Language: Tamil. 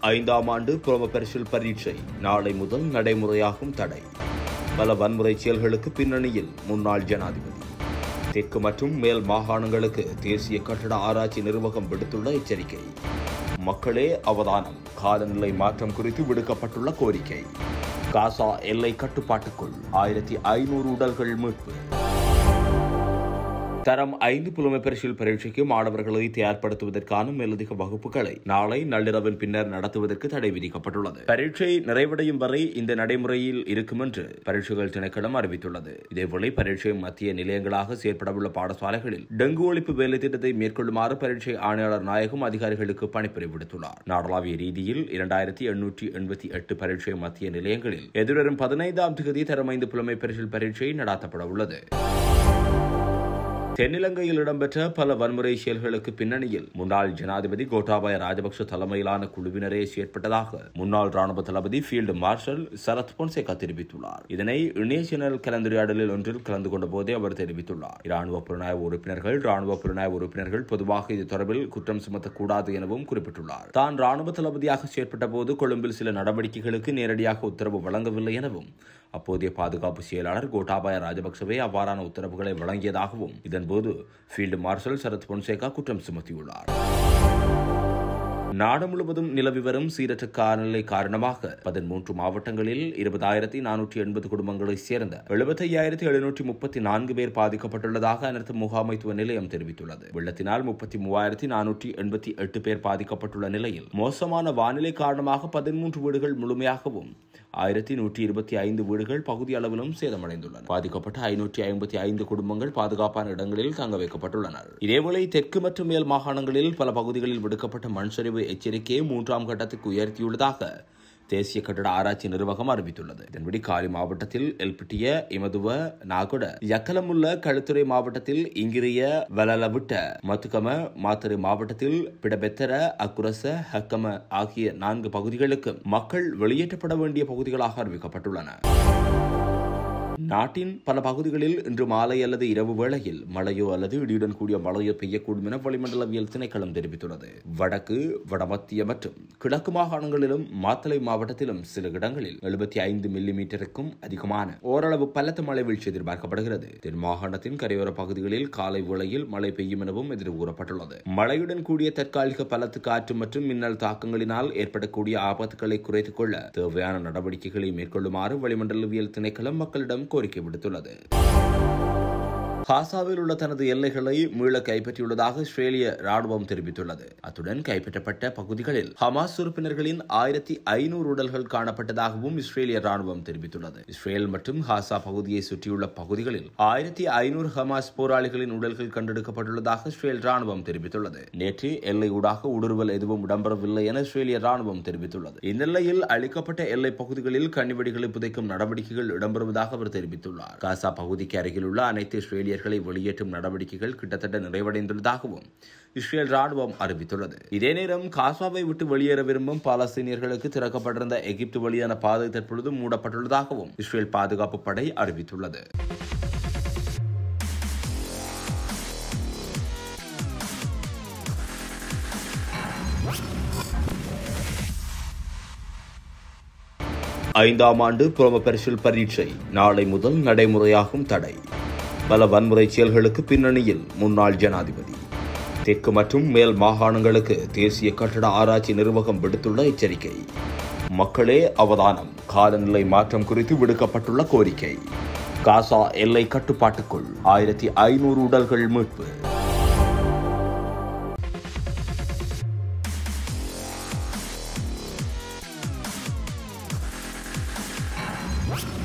ஐந்தாம் ஆண்டு புலம பரிசில் பரீட்சை நாளை முதல் நடைமுறையாகும் தடை பல வன்முறை செயல்களுக்கு பின்னணியில் முன்னாள் ஜனாதிபதி தெற்கு மற்றும் மேல் மாகாணங்களுக்கு தேசிய கட்டட ஆராய்ச்சி நிர்வாகம் விடுத்துள்ள எச்சரிக்கை மக்களே அவதானம் காலநிலை மாற்றம் குறித்து விடுக்கப்பட்டுள்ள கோரிக்கை காசா எல்லை கட்டுப்பாட்டுக்குள் ஆயிரத்தி ஐநூறு உடல்கள் மீட்பு தரம் ஐந்து புலமை பரிசில் பரீட்சைக்கு மாணவர்களை தயார்படுத்துவதற்கான மேலதிக வகுப்புகளை நாளை நள்ளிரவின் பின்னர் நடத்துவதற்கு தடை விதிக்கப்பட்டுள்ளது பரீட்சை நிறைவடையும் வரை இந்த நடைமுறையில் இருக்கும் என்று பரீட்சைகள் திணைக்களம் அறிவித்துள்ளது இதேவேளை பரீட்சை மத்திய நிலையங்களாக செயற்படவுள்ள பாடசாலைகளில் டெங்கு ஒழிப்பு வேலை திட்டத்தை மேற்கொள்ளுமாறு பரீட்சை ஆணையாளர் நாயகம் அதிகாரிகளுக்கு பணிப்புரை விடுத்துள்ளார் நாடளாவிய ரீதியில் இரண்டாயிரத்தி எண்ணூற்றி எண்பத்தி எட்டு பரீட்சை மத்திய நிலையங்களில் எதிர்வரும் பதினைந்தாம் தேதி தரம் ஐந்து புலமை பரிசில் பரீட்சை நடாத்தப்பட உள்ளது தென்னிலங்கையில் இடம்பெற்ற பல வன்முறை செயல்களுக்கு பின்னணியில் முன்னாள் ஜனாதிபதி கோட்டாபாய ராஜபக்ஷ தலைமையிலான குழுவினரே செயற்பட்டதாக முன்னாள் ராணுவ தளபதி ஃபீல்டு மார்ஷல் சரத் பொன்சேகா தெரிவித்துள்ளார் இதனை இணைய சேனல் கலந்துரையாடலில் ஒன்றில் கலந்து கொண்ட போதே அவர் தெரிவித்துள்ளார் ராணுவ புலனாய்வு உறுப்பினர்கள் ராணுவ புலனாய்வு உறுப்பினர்கள் பொதுவாக இது தொடர்பில் குற்றம் சுமத்தக்கூடாது எனவும் குறிப்பிட்டுள்ளார் தான் ராணுவ தளபதியாக செயற்பட்ட போது கொழும்பில் சில நடவடிக்கைகளுக்கு நேரடியாக உத்தரவு வழங்கவில்லை எனவும் அப்போதைய பாதுகாப்பு செயலாளர் கோட்டாபாய ராஜபக்சவே அவ்வாறான உத்தரவுகளை வழங்கியதாகவும் இதன்போது ஃபீல்டு மார்ஷல் சரத் பொன்சேகா குற்றம் சுமத்தியுள்ளார் நாடு முழுவதும் நிலவி வரும் சீரற்ற காலநிலை காரணமாக பதிமூன்று மாவட்டங்களில் இருபதாயிரத்தி நானூற்றி எண்பது குடும்பங்களைச் சேர்ந்த எழுபத்தையாயிரத்தி எழுநூற்றி முப்பத்தி நான்கு பேர் பாதிக்கப்பட்டுள்ளதாக அனர்த்த முகாமைத்துவ நிலையம் தெரிவித்துள்ளது வெள்ளத்தினால் முப்பத்தி மூவாயிரத்தி நானூற்றி எண்பத்தி எட்டு பேர் பாதிக்கப்பட்டுள்ள நிலையில் மோசமான வானிலை காரணமாக பதிமூன்று வீடுகள் முழுமையாகவும் ஆயிரத்தி நூற்றி இருபத்தி ஐந்து வீடுகள் பகுதி அளவிலும் சேதமடைந்துள்ளன பாதிக்கப்பட்ட ஐநூற்றி ஐம்பத்தி ஐந்து குடும்பங்கள் பாதுகாப்பான இடங்களில் தங்க வைக்கப்பட்டுள்ளனர் இதேவேளை தெற்கு மற்றும் மேல் மாகாணங்களில் பல பகுதிகளில் விடுக்கப்பட்ட மண் சரிவு எச்சரிக்கையை மூன்றாம் கட்டத்துக்கு உயர்த்தியுள்ளதாக தேசிய கட்டட ஆராய்ச்சி நிர்வாகம் அறிவித்துள்ளது இதன்படி காலி மாவட்டத்தில் எல்பிட்டிய இமதுவ நாகுட யக்கலமுள்ள களுத்துறை மாவட்டத்தில் இங்கிரிய வலலவிட்ட மத்துக்கம மாத்தறை மாவட்டத்தில் பிடபெத்தர அக்குரச ஹக்கம ஆகிய நான்கு பகுதிகளுக்கு மக்கள் வெளியேற்றப்பட வேண்டிய பகுதிகளாக அறிவிக்கப்பட்டுள்ளன நாட்டின் பல பகுதிகளில் இன்று மாலை அல்லது இரவு வேளையில் மழையோ அல்லது இடியுடன் கூடிய மழையோ பெய்யக்கூடும் என வளிமண்டலவியல் திணைக்களம் தெரிவித்துள்ளது வடக்கு வடமத்திய மற்றும் கிழக்கு மாகாணங்களிலும் மாத்தளை மாவட்டத்திலும் சில இடங்களில் எழுபத்தி ஐந்து மில்லி மீட்டருக்கும் அதிகமான ஓரளவு பலத்த மழை வீழ்ச்சி எதிர்பார்க்கப்படுகிறது தென் மாகாணத்தின் கரையோர பகுதிகளில் காலை வேளையில் மழை பெய்யும் எனவும் எதிர்கூறப்பட்டுள்ளது மழையுடன் கூடிய தற்காலிக பலத்து காற்று மற்றும் மின்னல் தாக்கங்களினால் ஏற்படக்கூடிய ஆபத்துகளை குறைத்துக் கொள்ள தேவையான நடவடிக்கைகளை மேற்கொள்ளுமாறு வளிமண்டலவியல் திணைக்களம் மக்களிடம் கோரிக்கை விடுத்துள்ளது காசாவில் உள்ள தனது எல்லைகளை மீள கைப்பற்றியுள்ளதாக இஸ்ரேலிய ராணுவம் தெரிவித்துள்ளது அத்துடன் கைப்பற்றப்பட்ட பகுதிகளில் ஹமாஸ் உறுப்பினர்களின் ஆயிரத்தி ஐநூறு உடல்கள் காணப்பட்டதாகவும் இஸ்ரேலிய ராணுவம் தெரிவித்துள்ளது இஸ்ரேல் மற்றும் ஹாசா பகுதியை சுற்றியுள்ள பகுதிகளில் ஆயிரத்தி ஐநூறு ஹமாஸ் போராளிகளின் உடல்கள் கண்டெடுக்கப்பட்டுள்ளதாக இஸ்ரேல் ராணுவம் தெரிவித்துள்ளது நேற்று எல்லை ஊடாக ஊடுருவல் எதுவும் இடம்பெறவில்லை என இஸ்ரேலிய ராணுவம் தெரிவித்துள்ளது இந்நிலையில் அளிக்கப்பட்ட எல்லை பகுதிகளில் கண்ணிவெடிகளை புதைக்கும் நடவடிக்கைகள் இடம்பெறுவதாக அவர் தெரிவித்துள்ளார் காசா பகுதிக்கு அருகில் உள்ள அனைத்து இஸ்ரேலிய இஸ்ரேலியர்களை வெளியேற்றும் நடவடிக்கைகள் கிட்டத்தட்ட நிறைவடைந்துள்ளதாகவும் இஸ்ரேல் ராணுவம் அறிவித்துள்ளது இதே நேரம் காசாவை விட்டு வெளியேற விரும்பும் பாலஸ்தீனியர்களுக்கு திறக்கப்பட்டிருந்த எகிப்து வழியான பாதை தற்பொழுது மூடப்பட்டுள்ளதாகவும் இஸ்ரேல் பாதுகாப்பு படை அறிவித்துள்ளது ஐந்தாம் ஆண்டு புலம பரிசில் பரீட்சை நாளை முதல் நடைமுறையாகும் தடை பல வன்முறை செயல்களுக்கு பின்னணியில் முன்னாள் ஜனாதிபதி தெற்கு மற்றும் மேல் மாகாணங்களுக்கு தேசிய கட்டட ஆராய்ச்சி நிர்வாகம் விடுத்துள்ள எச்சரிக்கை மக்களே அவதானம் காலநிலை மாற்றம் குறித்து விடுக்கப்பட்டுள்ள கோரிக்கை காசா எல்லை கட்டுப்பாட்டுக்குள் ஆயிரத்தி ஐநூறு உடல்கள் மீட்பு What?